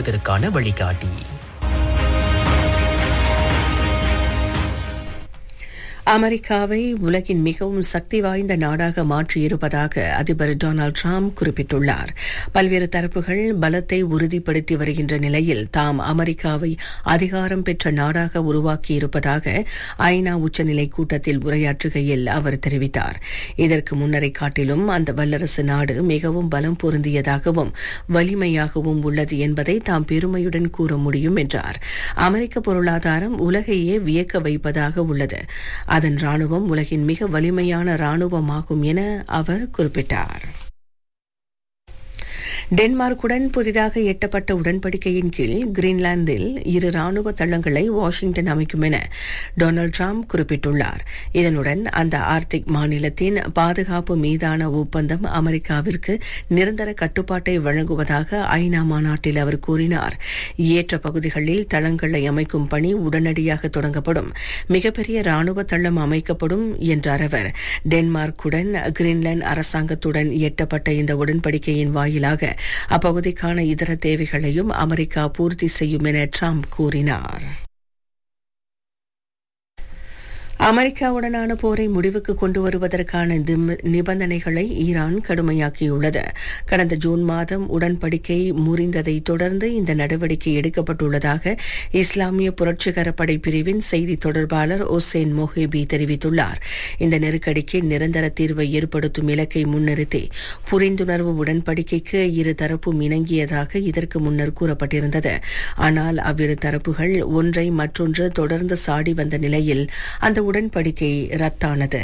எதிர்காலத்திற்கான வழிகாட்டி அமெரிக்காவை உலகின் மிகவும் சக்தி வாய்ந்த நாடாக மாற்றியிருப்பதாக அதிபர் டொனால்டு டிரம்ப் குறிப்பிட்டுள்ளார் பல்வேறு தரப்புகள் பலத்தை உறுதிப்படுத்தி வருகின்ற நிலையில் தாம் அமெரிக்காவை அதிகாரம் பெற்ற நாடாக உருவாக்கியிருப்பதாக ஐநா உச்சநிலை கூட்டத்தில் உரையாற்றுகையில் அவர் தெரிவித்தார் இதற்கு முன்னரை காட்டிலும் அந்த வல்லரசு நாடு மிகவும் பலம் பொருந்தியதாகவும் வலிமையாகவும் உள்ளது என்பதை தாம் பெருமையுடன் கூற முடியும் என்றார் அமெரிக்க பொருளாதாரம் உலகையே வியக்க வைப்பதாக உள்ளது அதன் ராணுவம் உலகின் மிக வலிமையான ராணுவமாகும் என அவர் குறிப்பிட்டார் டென்மார்க்குடன் புதிதாக எட்டப்பட்ட உடன்படிக்கையின் கீழ் கிரீன்லாந்தில் இரு ராணுவ தளங்களை வாஷிங்டன் அமைக்கும் என டொனால்டு டிரம்ப் குறிப்பிட்டுள்ளார் இதனுடன் அந்த ஆர்டிக் மாநிலத்தின் பாதுகாப்பு மீதான ஒப்பந்தம் அமெரிக்காவிற்கு நிரந்தர கட்டுப்பாட்டை வழங்குவதாக ஐநா மாநாட்டில் அவர் கூறினார் ஏற்ற பகுதிகளில் தளங்களை அமைக்கும் பணி உடனடியாக தொடங்கப்படும் மிகப்பெரிய ராணுவ தளம் அமைக்கப்படும் என்றார் அவர் டென்மார்க்குடன் கிரீன்லாந்து அரசாங்கத்துடன் எட்டப்பட்ட இந்த உடன்படிக்கையின் வாயிலாக அப்பகுதிக்கான இதர தேவைகளையும் அமெரிக்கா பூர்த்தி செய்யும் என ட்ரம்ப் கூறினார் அமெரிக்காவுடனான போரை முடிவுக்கு கொண்டு வருவதற்கான நிபந்தனைகளை ஈரான் கடுமையாக்கியுள்ளது கடந்த ஜூன் மாதம் உடன்படிக்கை முறிந்ததை தொடர்ந்து இந்த நடவடிக்கை எடுக்கப்பட்டுள்ளதாக இஸ்லாமிய புரட்சிகர படை பிரிவின் செய்தி தொடர்பாளர் ஒசேன் மொஹேபி தெரிவித்துள்ளார் இந்த நெருக்கடிக்கு நிரந்தர தீர்வை ஏற்படுத்தும் இலக்கை முன்னிறுத்தி புரிந்துணர்வு உடன்படிக்கைக்கு இரு தரப்பும் இணங்கியதாக இதற்கு முன்னர் கூறப்பட்டிருந்தது ஆனால் அவ்விரு தரப்புகள் ஒன்றை மற்றொன்று தொடர்ந்து சாடி வந்த நிலையில் அந்த உடன்படிக்கை ரத்தானது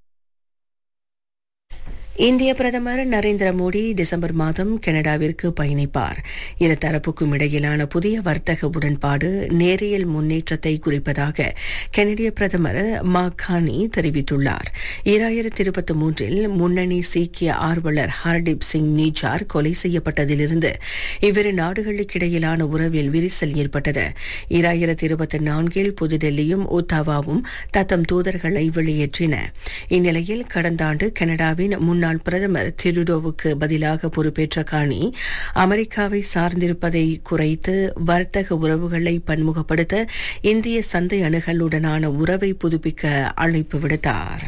இந்திய பிரதமர் நரேந்திர மோடி டிசம்பர் மாதம் கனடாவிற்கு பயணிப்பார் இரு தரப்புக்கும் இடையிலான புதிய வர்த்தக உடன்பாடு நேரியல் முன்னேற்றத்தை குறிப்பதாக கனடிய பிரதமர் மாகானி தெரிவித்துள்ளார் இராயிரத்தி இருபத்தி மூன்றில் முன்னணி சீக்கிய ஆர்வலர் ஹர்தீப் சிங் நீஜார் கொலை செய்யப்பட்டதிலிருந்து இவ்விரு நாடுகளுக்கிடையிலான உறவில் விரிசல் ஏற்பட்டது இராயிரத்தி இருபத்தி நான்கில் புதுடெல்லியும் ஒத்தாவாவும் தத்தம் தூதர்களை வெளியேற்றின இந்நிலையில் கடந்த ஆண்டு கனடாவின் முன்னாள் முன்னாள் பிரதமர் திருடோவுக்கு பதிலாக பொறுப்பேற்ற காணி அமெரிக்காவை சார்ந்திருப்பதை குறைத்து வர்த்தக உறவுகளை பன்முகப்படுத்த இந்திய சந்தை அணுகலுடனான உறவை புதுப்பிக்க அழைப்பு விடுத்தார்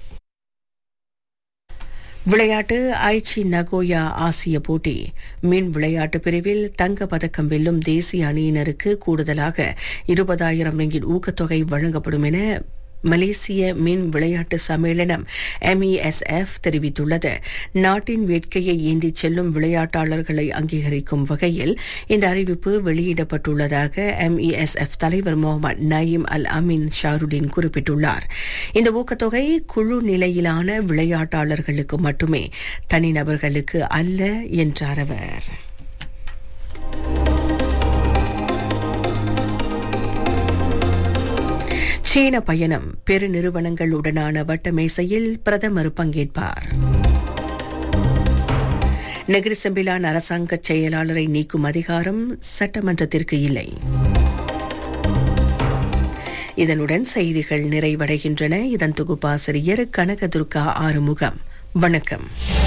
விளையாட்டு ஐச்சி நகோயா ஆசிய போட்டி மின் விளையாட்டு பிரிவில் தங்க பதக்கம் வெல்லும் தேசிய அணியினருக்கு கூடுதலாக இருபதாயிரம் ரிங்கிட் ஊக்கத்தொகை வழங்கப்படும் என மலேசிய மின் விளையாட்டு சம்மேளனம் எம்இஎஸ்எஃப் தெரிவித்துள்ளது நாட்டின் வேட்கையை ஏந்திச் செல்லும் விளையாட்டாளர்களை அங்கீகரிக்கும் வகையில் இந்த அறிவிப்பு வெளியிடப்பட்டுள்ளதாக எம்இஎஸ்எஃப் தலைவர் முகமது நயீம் அல் அமீன் ஷாருடீன் குறிப்பிட்டுள்ளார் இந்த ஊக்கத்தொகை குழு நிலையிலான விளையாட்டாளர்களுக்கு மட்டுமே தனிநபர்களுக்கு அல்ல என்றார் அவர் சீன பயணம் பெருநிறுவனங்களுடனான வட்டமேசையில் பிரதமர் பங்கேற்பார் நெகிரி செம்பிலான் அரசாங்க செயலாளரை நீக்கும் அதிகாரம் சட்டமன்றத்திற்கு இல்லை இதனுடன் செய்திகள் நிறைவடைகின்றன இதன் தொகுப்பாசிரியர் கனகதுர்கா ஆறுமுகம் வணக்கம்